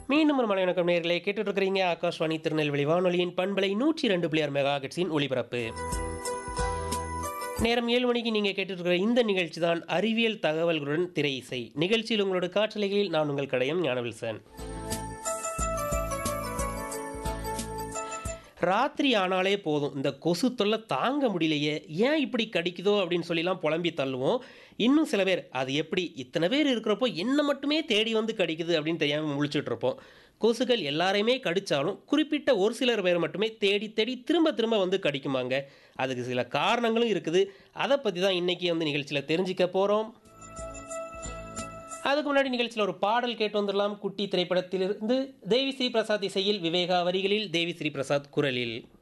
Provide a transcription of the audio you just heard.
மீண்டும் ஒரு மலைவணக்கம் நேர்களை கேட்டுட்டு இருக்கிறீங்க ஆகாஷ்வாணி திருநெல்வேலி வானொலியின் பண்பலை நூற்றி ரெண்டு புள்ளியார் மெகா ஹெட்ஸின் ஒளிபரப்பு நேரம் ஏழு மணிக்கு நீங்கள் கேட்டுட்டு இருக்கிற இந்த நிகழ்ச்சி தான் அறிவியல் தகவல்களுடன் திரை இசை நிகழ்ச்சியில் உங்களோட காற்றலைகளில் நான் உங்கள் கடையம் ஞானவில்சன் ராத்திரி ஆனாலே போதும் இந்த கொசு தொல்லை தாங்க முடியலையே ஏன் இப்படி கடிக்குதோ அப்படின்னு சொல்லிலாம் புலம்பி தள்ளுவோம் இன்னும் சில பேர் அது எப்படி இத்தனை பேர் இருக்கிறப்போ என்ன மட்டுமே தேடி வந்து கடிக்குது அப்படின்னு தெரியாமல் முழிச்சிட்டு இருப்போம் கொசுக்கள் எல்லாரையுமே கடித்தாலும் குறிப்பிட்ட ஒரு சிலர் பேர் மட்டுமே தேடி தேடி திரும்ப திரும்ப வந்து கடிக்குமாங்க அதுக்கு சில காரணங்களும் இருக்குது அதை பற்றி தான் இன்றைக்கி வந்து நிகழ்ச்சியில் தெரிஞ்சுக்க போகிறோம் அதுக்கு முன்னாடி நிகழ்ச்சியில் ஒரு பாடல் கேட்டு வந்துடலாம் குட்டி திரைப்படத்திலிருந்து தேவி ஸ்ரீ பிரசாத் இசையில் விவேகா வரிகளில் தேவி ஸ்ரீ பிரசாத் குரலில்